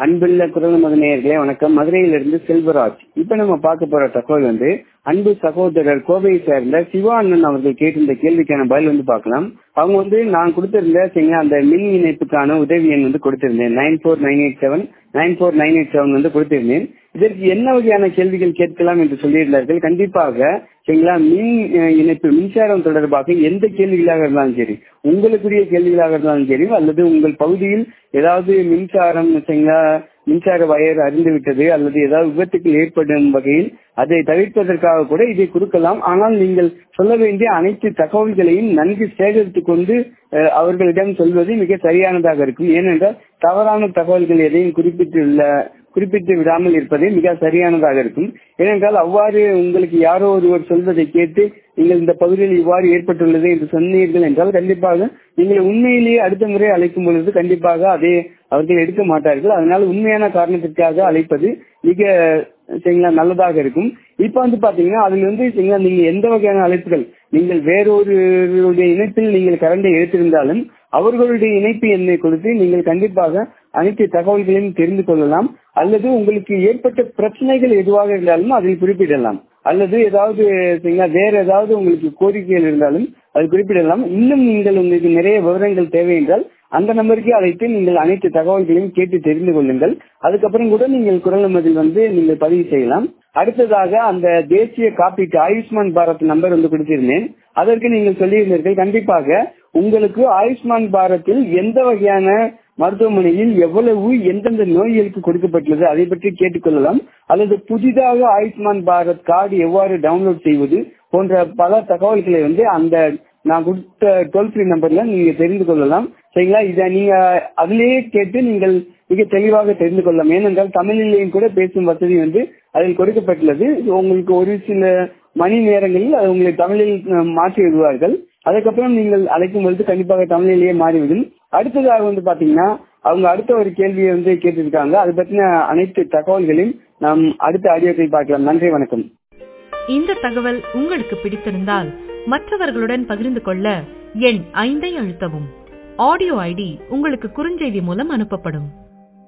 அன்புள்ள குரல் மகனேயர்களே வணக்கம் மதுரையிலிருந்து செல்வராஜ் இப்ப நம்ம பார்க்க போற தகவல் வந்து அன்பு சகோதரர் கோவையை சேர்ந்த சிவா அண்ணன் அவர்கள் கேட்டிருந்த கேள்விக்கான பதில் வந்து பார்க்கலாம் அவங்க வந்து நான் கொடுத்திருந்த சரிங்களா அந்த மின் இணைப்புக்கான உதவி எண் வந்து கொடுத்திருந்தேன் nine four nine eight seven nine four nine eight seven வந்து கொடுத்திருந்தேன் இதற்கு என்ன வகையான கேள்விகள் கேட்கலாம் என்று சொல்லியிருந்தார்கள் கண்டிப்பாக சரிங்களா மின் அஹ், இணைப்பு மின்சாரம் தொடர்பாக எந்த கேள்விகளாக இருந்தாலும் சரி உங்களுக்குரிய கேள்விகளாக இருந்தாலும் சரி அல்லது உங்கள் பகுதியில் ஏதாவது மின்சாரம் சரிங்களா மின்சார வயர் அருந்து விட்டது அல்லது ஏதாவது விபத்துக்கள் ஏற்படும் வகையில் அதை தவிர்ப்பதற்காக கூட இதை கொடுக்கலாம் ஆனால் நீங்கள் சொல்ல வேண்டிய அனைத்து தகவல்களையும் நன்கு சேகரித்துக் கொண்டு அஹ், அவர்களிடம் சொல்வது மிக சரியானதாக இருக்கும் ஏனென்றால் தவறான தகவல்கள் எதையும் குறிப்பிட்டுள்ள குறிப்பிட்டு விடாமல் இருப்பதே மிக சரியானதாக இருக்கும் ஏனென்றால் அவ்வாறு உங்களுக்கு யாரோ ஒருவர் சொல்வதை கேட்டு நீங்கள் இந்த பகுதியில் இவ்வாறு ஏற்பட்டுள்ளது என்று சொன்னீர்கள் என்றால் கண்டிப்பாக நீங்கள் உண்மையிலேயே அடுத்த முறை அழைக்கும் பொழுது கண்டிப்பாக அதை அவர்கள் எடுக்க மாட்டார்கள் அதனால் உண்மையான காரணத்திற்காக அழைப்பது மிக சரிங்களா நல்லதாக இருக்கும் இப்ப வந்து பாத்தீங்கன்னா அதுல வந்து சரிங்களா நீங்க எந்த வகையான அழைப்புகள் நீங்கள் வேறொருடைய இணைப்பில் நீங்கள் கரண்டை எடுத்திருந்தாலும் அவர்களுடைய இணைப்பு எண்ணை கொடுத்து நீங்கள் கண்டிப்பாக அனைத்து தகவல்களையும் தெரிந்து கொள்ளலாம் அல்லது உங்களுக்கு ஏற்பட்ட பிரச்சனைகள் எதுவாக இருந்தாலும் அதில் குறிப்பிடலாம் அல்லது ஏதாவது சரிங்களா வேற ஏதாவது உங்களுக்கு கோரிக்கைகள் இருந்தாலும் அது குறிப்பிடலாம் இன்னும் நீங்கள் உங்களுக்கு நிறைய விவரங்கள் தேவை என்றால் அந்த நம்பருக்கு அழைத்து நீங்கள் அனைத்து தகவல்களையும் கேட்டு தெரிந்து கொள்ளுங்கள் அதுக்கப்புறம் கூட நீங்கள் குரல் நம்பரில் வந்து நீங்கள் பதிவு செய்யலாம் அடுத்ததாக அந்த தேசிய காப்பீட்டு ஆயுஷ்மான் பாரத் நம்பர் வந்து கொடுத்திருந்தேன் அதற்கு நீங்கள் சொல்லியிருந்தீர்கள் கண்டிப்பாக உங்களுக்கு ஆயுஷ்மான் பாரத்தில் எந்த வகையான மருத்துவமனையில் எவ்வளவு எந்தெந்த நோய்களுக்கு கொடுக்கப்பட்டுள்ளது அதை பற்றி கேட்டுக்கொள்ளலாம் அல்லது புதிதாக ஆயுஷ்மான் பாரத் கார்டு எவ்வாறு டவுன்லோட் செய்வது போன்ற பல தகவல்களை வந்து அந்த நான் கொடுத்த டோல் ஃப்ரீ நம்பர்ல நீங்க தெரிந்து கொள்ளலாம் சரிங்களா இதை நீங்க அதிலேயே கேட்டு நீங்கள் மிக தெளிவாக தெரிந்து கொள்ளலாம் ஏனென்றால் தமிழிலேயும் கூட பேசும் வசதி வந்து அதில் கொடுக்கப்பட்டுள்ளது உங்களுக்கு ஒரு சில மணி நேரங்களில் அது உங்களை தமிழில் அஹ், மாற்றி விடுவார்கள் அதுக்கப்புறம் நீங்கள் அழைக்கும் பொழுது கண்டிப்பாக தமிழிலேயே மாறிவிடும் அடுத்ததாக வந்து பாத்தீங்கன்னா அவங்க அடுத்த ஒரு கேள்வியை வந்து கேட்டிருக்காங்க அது பற்றின அனைத்து தகவல்களையும் நாம் அடுத்த ஆடியோக்கள் பார்க்கலாம் நன்றி வணக்கம் இந்த தகவல் உங்களுக்கு பிடித்திருந்தால் மற்றவர்களுடன் பகிர்ந்து கொள்ள எண் ஐந்தை அழுத்தவும் ஆடியோ ஐடி உங்களுக்கு குறுஞ்செய்தி மூலம் அனுப்பப்படும்